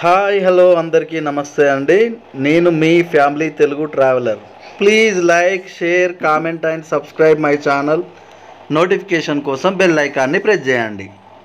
Hi hello అందరికీ నమస్తే అండి నేను మీ family Telugu traveller please like share comment and subscribe my channel notification కోసం బెల్ ఐకాన్ని ప్రెస్ చేయండి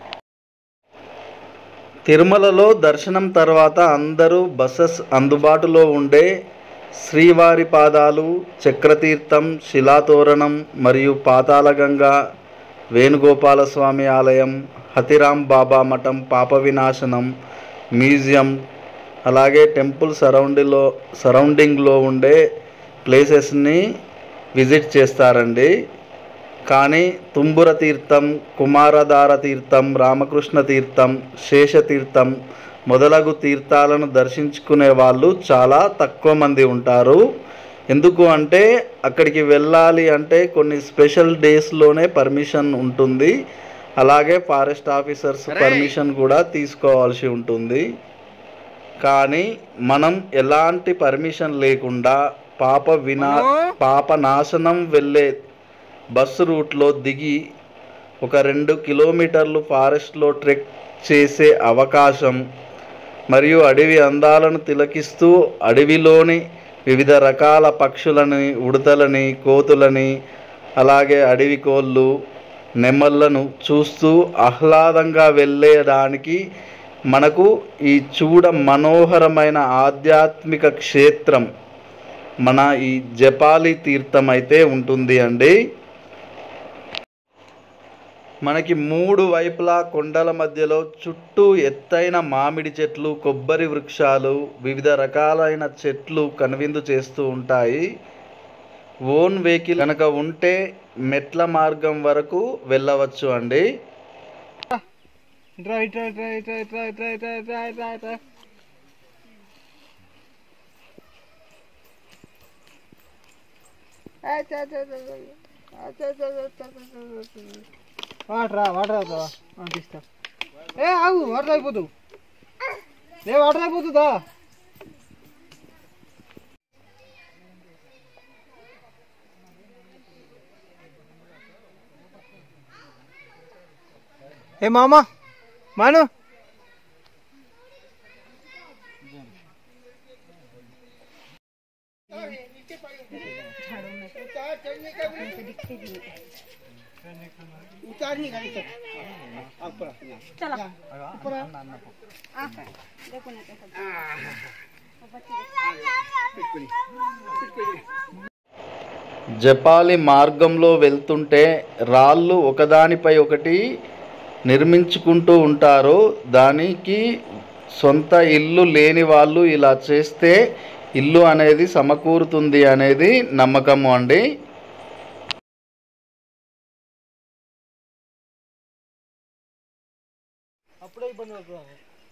తిరుమలలో దర్శనం తర్వాత అందరూ బస్సెస్ అందుబాటులో ఉండే శ్రీవారి పాదాలు చక్రతీర్థం శిలాతోరణం మరియు పాతాళగంగా వేణుగోపాలస్వామి ఆలయం హతిరామ్ బాబా మఠం పాప వినాశనం మ్యూజియం అలాగే టెంపుల్ సరౌండింగ్లో సరౌండింగ్లో ఉండే ప్లేసెస్ని విజిట్ చేస్తారండి కానీ తుంబుర తీర్థం కుమారధార తీర్థం రామకృష్ణ తీర్థం శేషతీర్థం మొదలగు తీర్థాలను దర్శించుకునే వాళ్ళు చాలా తక్కువ మంది ఉంటారు ఎందుకు అంటే అక్కడికి వెళ్ళాలి అంటే కొన్ని స్పెషల్ డేస్లోనే పర్మిషన్ ఉంటుంది అలాగే ఫారెస్ట్ ఆఫీసర్స్ పర్మిషన్ కూడా తీసుకోవాల్సి ఉంటుంది కానీ మనం ఎలాంటి పర్మిషన్ లేకుండా పాప వినా పాప నాశనం వెళ్ళే బస్సు రూట్లో దిగి ఒక రెండు కిలోమీటర్లు ఫారెస్ట్లో ట్రెక్ చేసే అవకాశం మరియు అడవి అందాలను తిలకిస్తూ అడవిలోని వివిధ రకాల పక్షులని ఉడతలని కోతులని అలాగే అడవి కోళ్ళు నెమళ్ళను చూస్తూ ఆహ్లాదంగా వెళ్ళేదానికి మనకు ఈ చూడ మనోహరమైన ఆధ్యాత్మిక క్షేత్రం మన ఈ జపాలి తీర్థం అయితే ఉంటుంది అండి మనకి మూడు వైపులా కొండల మధ్యలో చుట్టూ ఎత్తైన మామిడి చెట్లు కొబ్బరి వృక్షాలు వివిధ రకాలైన చెట్లు కనువిందు చేస్తూ ఉంటాయి ఓన్ వెహికల్ కనుక ఉంటే మెట్ల మార్గం వరకు వెళ్ళవచ్చు అండి ఇట్రా ఇట్రా ఇట్రా ఇట్రా ఇట్రా ఇట్రా ఇట్రా ఇట్రా ఇట్రా ఇట్రా వాటర్ వాటర్ అవుతావా తీస్తా ఏ ఆగు వాటర్ అయిపోతు ఏ వాటర్ అయిపోతుందా ఏ మామ మాను జపాలి మార్గంలో వెళ్తుంటే రాళ్ళు ఒకదానిపై ఒకటి నిర్మించుకుంటూ ఉంటారు దానికి సొంత ఇల్లు లేని వాళ్ళు ఇలా చేస్తే ఇల్లు అనేది సమకూరుతుంది అనేది నమ్మకము అండి అప్పుడే ఇబ్బంది పడుతున్నాను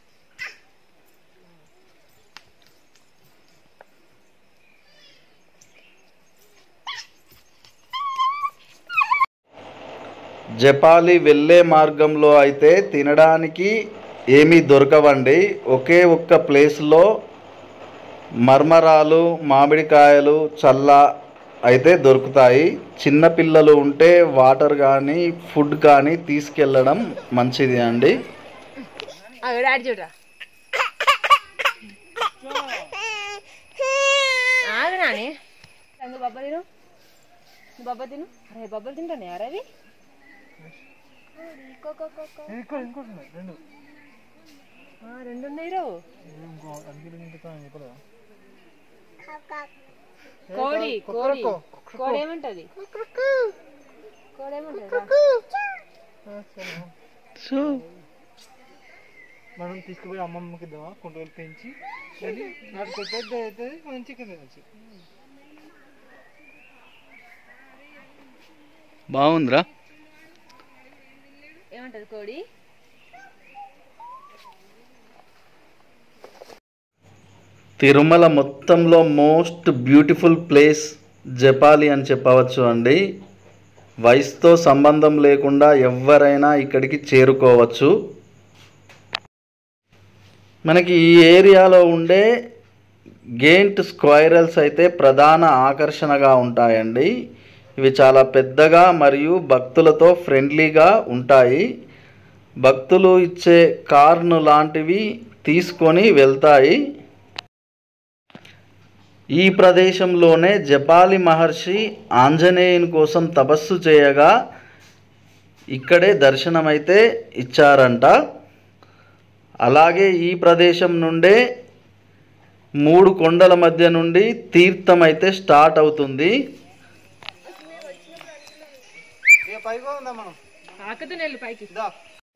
జపాలి వెళ్ళే మార్గంలో అయితే తినడానికి ఏమీ దొరకవండి ఒకే ఒక్క ప్లేస్లో మర్మరాలు మామిడికాయలు చల్ల అయితే దొరుకుతాయి చిన్న పిల్లలు ఉంటే వాటర్ కానీ ఫుడ్ కానీ తీసుకెళ్ళడం మంచిది అండి డాడీ చూడరా ఆగు నాని నువ్వు బొబ్బ తిను నువ్వు బొబ్బ తిను అరే బొబ్బలు తింటానే అరే అవి కో, కో, కో, కో. ఇంకో ఇంకోటి ఉన్నాయి రెండు ఆ, రెండు ఉన్నాయి రో ఇంకో అందులో ఇంటికి చెప్పలేదా కోడి కోడి కొక్కరొక్కో. కోడి ఏమంటది కోడి ఏమంటది సో మనం తీసుకుపోయి అమ్మమ్మకి ఇద్దామా కుంటలు పెంచి అది నాకు పెద్ద అవుతుంది మనం చికెన్ తినచ్చు బాగుందిరా ఏమంటది కోడి తిరుమల మొత్తంలో మోస్ట్ బ్యూటిఫుల్ ప్లేస్ జపాలి అని చెప్పవచ్చు అండి వయసుతో సంబంధం లేకుండా ఎవరైనా ఇక్కడికి చేరుకోవచ్చు మనకి ఈ ఏరియాలో ఉండే గేంట్ స్క్వైరల్స్ అయితే ప్రధాన ఆకర్షణగా ఉంటాయండి ఇవి చాలా పెద్దగా మరియు భక్తులతో ఫ్రెండ్లీగా ఉంటాయి భక్తులు ఇచ్చే కార్ను లాంటివి తీసుకొని వెళ్తాయి ఈ ప్రదేశంలోనే జపాలి మహర్షి ఆంజనేయుని కోసం తపస్సు చేయగా ఇక్కడే దర్శనమైతే ఇచ్చారంట అలాగే ఈ ప్రదేశం నుండే మూడు కొండల మధ్య నుండి తీర్థం అయితే స్టార్ట్ అవుతుంది ఏ పైకి ఉందా మనం అక్కతో నెల్లు పైకి దా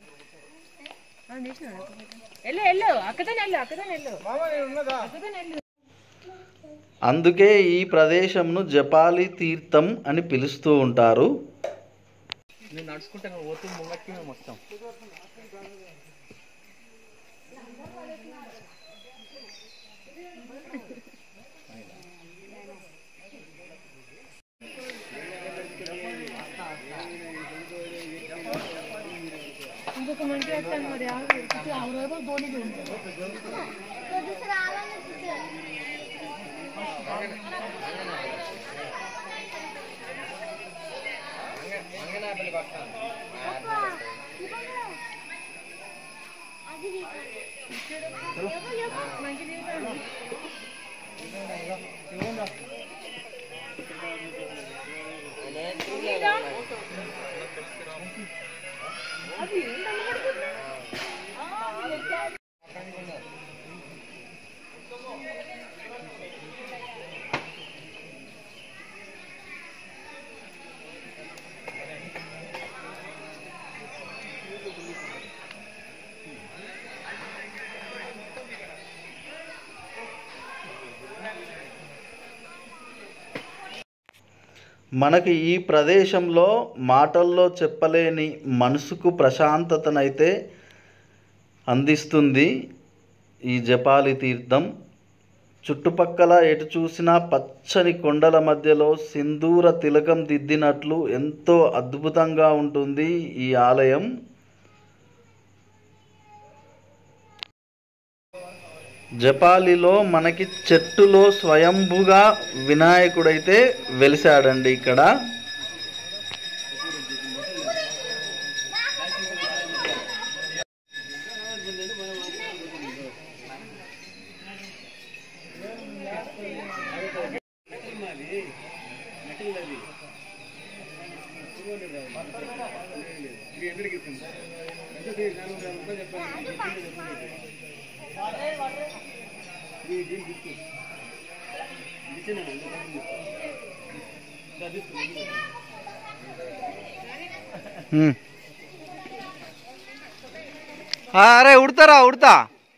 వెళ్ళు వెళ్ళు అక్కతో నెల్లు అక్కతో నెల్లు మామ నేను ఉన్నదా అక్కతో నెల్లు అందుకే ఈ ప్రదేశంను జపాలి తీర్థం అని పిలుస్తూ ఉంటారు నేను నడుచుకుంటా పోతూ ముంగట్కి మేము వస్తాం ఇంకొక మంచి వస్తాను మరి మనకి ఈ ప్రదేశంలో మాటల్లో చెప్పలేని మనసుకు ప్రశాంతతనైతే అందిస్తుంది ఈ జపాలి తీర్థం చుట్టుపక్కల ఎటు చూసినా పచ్చని కొండల మధ్యలో సింధూర తిలకం దిద్దినట్లు ఎంతో అద్భుతంగా ఉంటుంది ఈ ఆలయం జపాలిలో మనకి చెట్టులో స్వయంభుగా వినాయకుడైతే వెలిసాడండి ఇక్కడ హ్మ్. ఆ, అరే ఉడతారా ఉడతా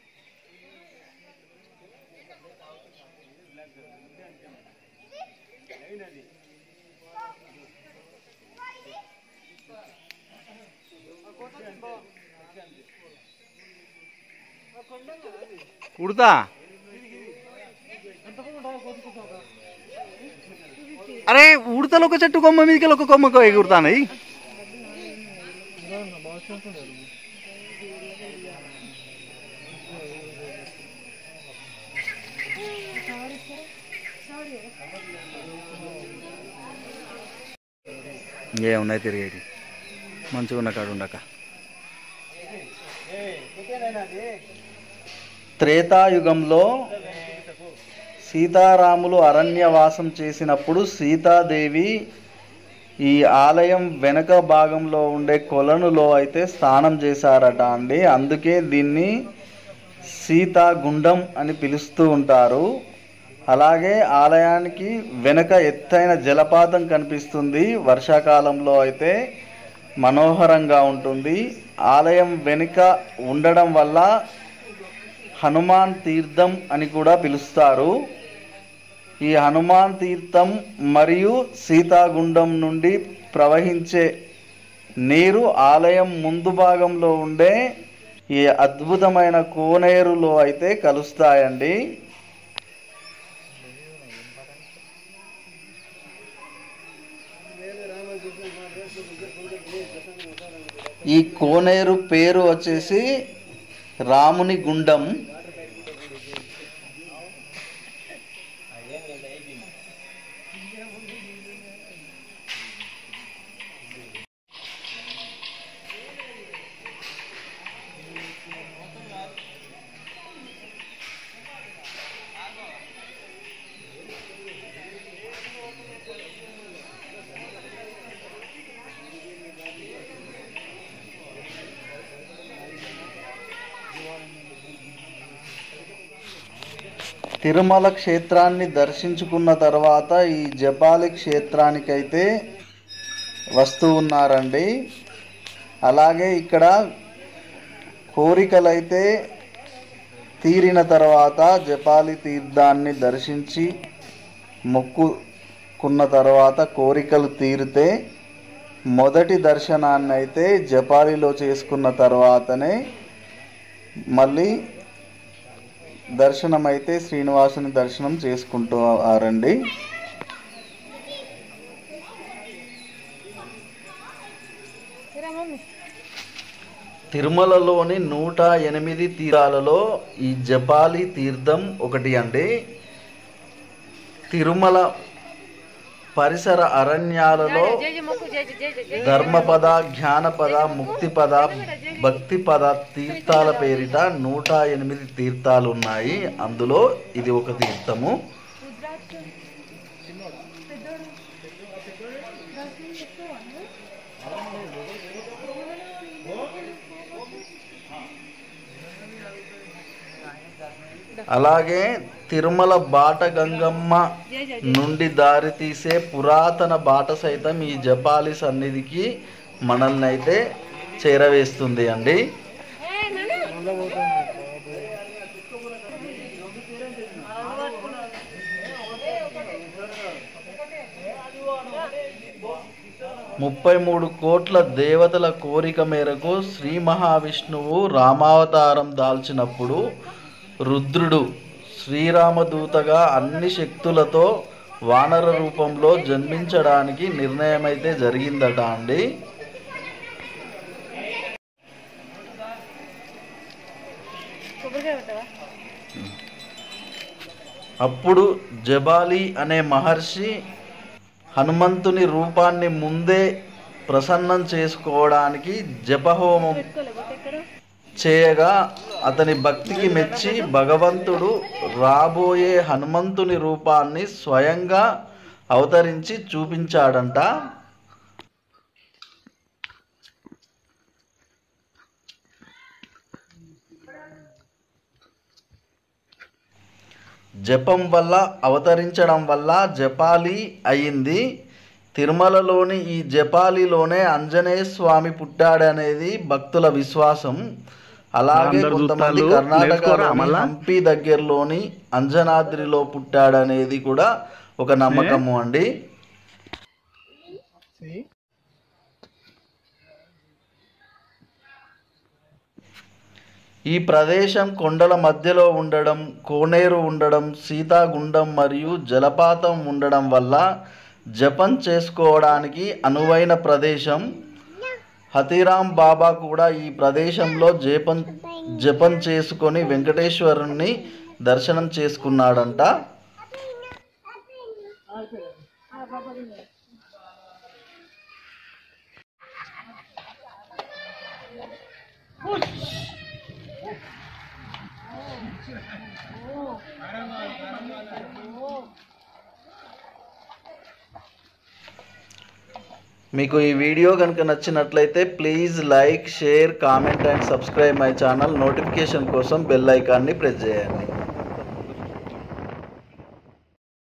ఉడతా అరే ఉడతలు ఒక చెట్టు కొమ్మ మీదకి ఒక కొమ్మ ఎగురుతాయి ఏమున్నాయి తిరిగేటి మంచిగా ఉన్న కాడు ఉండక త్రేతాయుగంలో సీతారాములు అరణ్యవాసం చేసినప్పుడు సీతాదేవి ఈ ఆలయం వెనక భాగంలో ఉండే కొలనులో అయితే స్నానం చేశారట అండి అందుకే దీన్ని సీతాగుండం అని పిలుస్తూ ఉంటారు అలాగే ఆలయానికి వెనక ఎత్తైన జలపాతం కనిపిస్తుంది వర్షాకాలంలో అయితే మనోహరంగా ఉంటుంది ఆలయం వెనుక ఉండడం వల్ల హనుమాన్ తీర్థం అని కూడా పిలుస్తారు ఈ హనుమాన్ తీర్థం మరియు సీతాగుండం నుండి ప్రవహించే నీరు ఆలయం ముందు భాగంలో ఉండే ఈ అద్భుతమైన కోనేరులో అయితే కలుస్తాయండి ఈ కోనేరు పేరు వచ్చేసి రాముని గుండం తిరుమల క్షేత్రాన్ని దర్శించుకున్న తర్వాత ఈ జపాలి క్షేత్రానికైతే వస్తూ ఉన్నారండి అలాగే ఇక్కడ కోరికలైతే తీరిన తర్వాత జపాలి తీర్థాన్ని దర్శించి మొక్కుకున్న తర్వాత కోరికలు తీరితే మొదటి దర్శనాన్ని అయితే జపాలిలో చేసుకున్న తర్వాతనే మళ్ళీ దర్శనం అయితే శ్రీనివాసుని దర్శనం చేసుకుంటారండి సరే మమ్మీ తిరుమలలోని నూట ఎనిమిది తీరాలలో ఈ జపాలి తీర్థం ఒకటి అండి తిరుమల పరిసర అరణ్యాలలో జై జై మొక్కు జై జై జై జై జై ధర్మపద జ్ఞానపద ముక్తిపద భక్తిపద తీర్థాల పేరిట నూట ఎనిమిది తీర్థాలు ఉన్నాయి అందులో ఇది ఒక తీర్థము అలాగే తిరుమల బాట గంగమ్మ జై జై నుండి దారి తీసే పురాతన బాట సైతం ఈ జపాలి సన్నిధికి మనల్ని అయితే చేరవేస్తుంది అండి ఏ నాన్న ముప్పై మూడు కోట్ల దేవతల కోరిక మేరకు శ్రీ మహావిష్ణువు రామావతారం దాల్చినప్పుడు రుద్రుడు శ్రీరామదూతగా అన్ని శక్తులతో వానర రూపంలో జన్మించడానికి నిర్ణయమైతే జరిగిందట అండి కొబ్బరికాయ పెట్టవా అప్పుడు జబాలి అనే మహర్షి హనుమంతుని రూపాన్ని ముందే ప్రసన్నం చేసుకోవడానికి జపహోమం పెట్టుకోలే బొట్టు ఎక్కడ చేయగా అతని భక్తికి మెచ్చి భగవంతుడు రాబోయే హనుమంతుని రూపాన్ని స్వయంగా అవతరించి చూపించాడంట జపం వల్ల అవతరించడం వల్ల జపాలి అయింది తిరుమలలోని ఈ జపాలిలోనే ఆంజనేయ స్వామి పుట్టాడనేది భక్తుల విశ్వాసం అలాగే అందరు కొంతమంది చూస్తాళ్ళు, కర్ణాటకలోని నేర్చుకోరా మళ్ళా? హంపి దగ్గరలోని అంజనాద్రిలో పుట్టాడనేది కూడా ఒక నమ్మకము అండి See? ఈ ప్రదేశం కొండల మధ్యలో ఉండడం కోనేరు ఉండడం సీతాగుండం మరియు జలపాతం ఉండడం వల్ల జపం చేసుకోవడానికి అనువైన ప్రదేశం హతీరాం బాబా కూడా ఈ ప్రదేశంలో జపం జపం చేసుకొని వెంకటేశ్వరుణ్ణి దర్శనం చేసుకున్నాడంట మీకు ఈ వీడియో కనుక నచ్చినట్లయితే please like share comment and subscribe my channel notification కోసం బెల్ ఐకాన్ని ప్రెస్ చేయండి